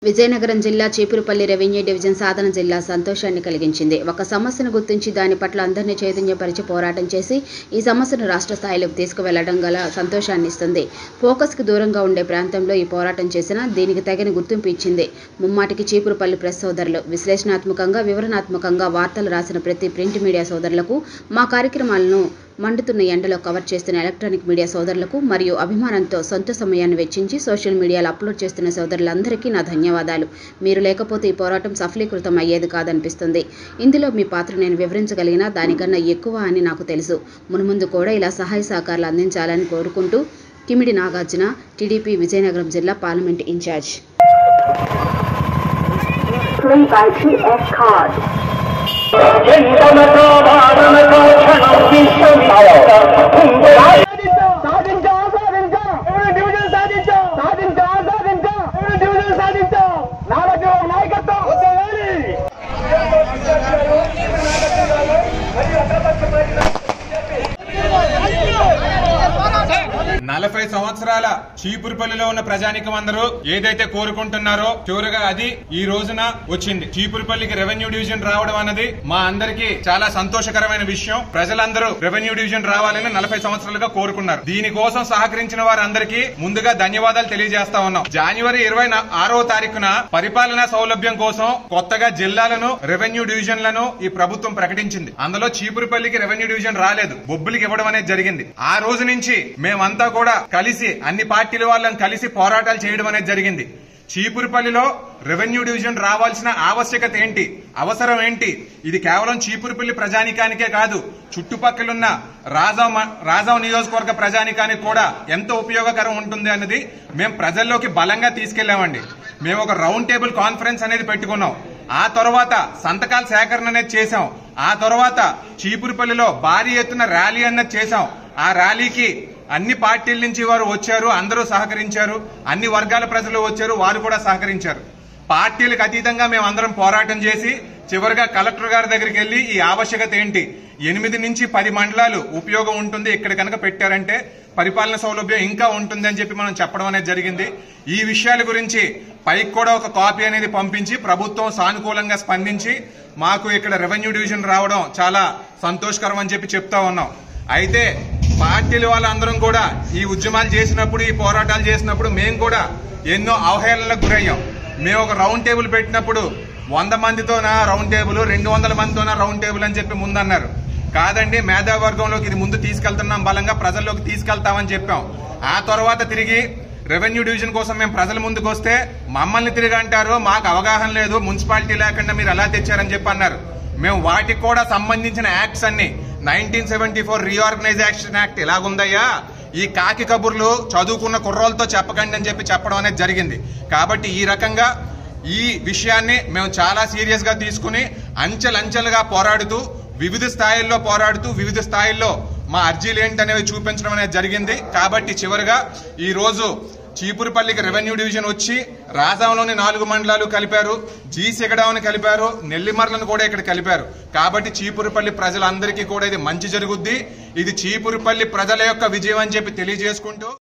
విజయనగరం జిల్లా Cheepurupalli revenue division సాధన జిల్లా సంతోషాన్ని కలిగించింది ఒక సమస్యను గుర్తించి దాని పట్ల అందరినీ చైతన్యపరిచి పోరాటం చేసి ఈ సమస్యను రాష్ట్ర స్థాయిలోకి తీసుకువెళ్లడం గల సంతోషాన్ని ఇస్తుంది ఫోకస్కి దూరంగా ఉండే ప్రాంతంలో ఈ పోరాటం చేసినా దీనికి తగిన గుర్తింపు ఇచ్చింది ముమ్మాటికి చీపురుపల్లి ప్రెస్ సోదరులు విశ్లేషణాత్మకంగా వివరణాత్మకంగా వార్తలు రాసిన ప్రతి ప్రింట్ మీడియా సోదరులకు మా కార్యక్రమాలను మండుతున్న ఎండలో కవర్ చేస్తున్న ఎలక్ట్రానిక్ మీడియా సోదరులకు మరియు అభిమానంతో సొంత సమయాన్ని వెచ్చించి సోషల్ మీడియాలో అప్లోడ్ చేస్తున్న సోదరులందరికీ నా ధన్యవాదాలు మీరు లేకపోతే ఈ పోరాటం సఫలీకృతం అయ్యేది కాదనిపిస్తుంది ఇందులో మీ పాత్ర నేను వివరించగలిగినా దానికన్నా ఎక్కువ అని నాకు తెలుసు మున్ముందు కూడా ఇలా సహాయ సహకారాలు అందించాలని కోరుకుంటూ కిమిడి నాగార్జున టీడీపీ విజయనగరం జిల్లా parliament incharge Play by TS Card. ఎండలతో వానలతో క్షణం విశ్వమించ సాధించా సాధించా ఎవరు డివిజన్ సాధించా సాధించా సాధించా ఎవరు డివిజన్ సాధించా నాలుగు నాయకత్వం వదిలేయాలి. నలభై సంవత్సరాల చీపురుపల్లిలో ఉన్న ప్రజానికం అందరూ ఏదైతే కోరుకుంటున్నారో చివరిగా అది ఈ రోజున వచ్చింది చీపురుపల్లికి రెవెన్యూ డివిజన్ రావడం అన్నది మా అందరికీ చాలా సంతోషకరమైన విషయం ప్రజలందరూ రెవెన్యూ డివిజన్ రావాలని నలభై సంవత్సరాలుగా కోరుకున్నారు దీనికోసం సహకరించిన వారందరికీ ముందుగా ధన్యవాదాలు తెలియజేస్తా ఉన్నాం జనవరి ఇరవై ఆరో తారీఖున పరిపాలనా సౌలభ్యం కోసం కొత్తగా జిల్లాలను రెవెన్యూ డివిజన్లను ఈ ప్రభుత్వం ప్రకటించింది అందులో చీపురుపల్లికి రెవెన్యూ డివిజన్ రాలేదు బొబ్బులికి ఇవ్వడం అనేది జరిగింది ఆ రోజు నుంచి మేమంతా కూడా కలిసి అన్ని పార్టీల వాళ్ళని కలిసి పోరాటాలు చేయడం అనేది జరిగింది చీపురుపల్లిలో రెవెన్యూ డివిజన్ రావాల్సిన ఆవశ్యకత ఏంటి అవసరం ఏంటి ఇది కేవలం చీపురుపల్లి ప్రజానికానికే కాదు చుట్టుపక్కలున్న రాజావ్ మ- రాజావ్ నియోజకవర్గ ప్రజానికానికి కూడా ఎంత ఉపయోగకరం ఉంటుంది అన్నది మేము ప్రజల్లోకి బలంగా తీసుకెళ్లామండి మేము ఒక రౌండ్ టేబుల్ కాన్ఫరెన్స్ అనేది పెట్టుకున్నాం ఆ తర్వాత సంతకాల సేకరణ అనేది చేశాం ఆ తర్వాత చీపురుపల్లిలో భారీ ఎత్తున ర్యాలీ అన్నది చేశాం ఆ ర్యాలీకి అన్ని పార్టీల నుంచి వారు వచ్చారు అందరూ సహకరించారు అన్ని వర్గాల ప్రజలు వచ్చారు వారు కూడా సహకరించారు పార్టీలకు అతీతంగా మేము అందరం పోరాటం చేసి చివరిగా కలెక్టర్ గారి దగ్గరికి వెళ్లి ఈ ఆవశ్యకత ఏంటి ఎనిమిది నుంచి పది మండలాలు ఉపయోగం ఉంటుంది ఇక్కడ కనుక పెట్టారంటే పరిపాలన సౌలభ్యం ఇంకా ఉంటుంది అని చెప్పి మనం చెప్పడం అనేది జరిగింది ఈ విషయాల గురించి పైకి కూడా ఒక కాపీ అనేది పంపించి ప్రభుత్వం సానుకూలంగా స్పందించి మాకు ఇక్కడ రెవెన్యూ డివిజన్ రావడం చాలా సంతోషకరం అని చెప్పి చెప్తా ఉన్నాం అయితే పార్టీల వాళ్ళందరం కూడా ఈ ఉద్యమాలు చేసినప్పుడు ఈ పోరాటాలు చేసినప్పుడు మేము కూడా ఎన్నో అవహేళనలకు గురయ్యాం మేము ఒక రౌండ్ టేబుల్ పెట్టినప్పుడు వంద మందితోన రౌండ్ టేబుల్ రెండు వందల మందితోన రౌండ్ టేబుల్ అని చెప్పి ముందన్నారు కాదండి మేధావర్గంలోకి ఇది ముందు తీసుకెళ్తున్నాం బలంగా ప్రజల్లోకి తీసుకెళ్తామని చెప్పాం ఆ తర్వాత తిరిగి రెవెన్యూ డివిజన్ కోసం మేము ప్రజల ముందుకు వస్తే మమ్మల్ని తిరిగి అంటారు మాకు అవగాహన లేదు మున్సిపాలిటీ లేకుండా మీరు ఎలా తెచ్చారని చెప్పి అన్నారు మేము వాటికి కూడా సంబంధించిన యాక్ట్స్ అన్ని nineteen seventy four reorganisation act ఎలాగుందయ్యా ఈ కాకి కబుర్లు చదువుకున్న కుర్రోలతో చెప్పకండి అని చెప్పి చెప్పడం అనేది జరిగింది కాబట్టి ఈ రకంగా ఈ విషయాన్ని మేము చాలా సీరియస్ గా తీసుకుని అంచెలంచెలుగా పోరాడుతూ వివిధ స్థాయిల్లో పోరాడుతూ వివిధ స్థాయిల్లో మా అర్జీలు ఏంటనేవి చూపించడం అనేది జరిగింది కాబట్టి చివరిగా ఈ రోజు చీపురుపల్లికి రెవెన్యూ డివిజన్ వచ్చి రాజాంలోని నాలుగు మండలాలు కలిపారు జీ సిగడావుని కలిపారు నెల్లిమర్లను కూడా ఇక్కడ కలిపారు కాబట్టి చీపురుపల్లి ప్రజలందరికీ కూడా ఇది మంచి జరుగుద్ది ఇది చీపురుపల్లి ప్రజల యొక్క విజయం అని చెప్పి తెలియజేసుకుంటూ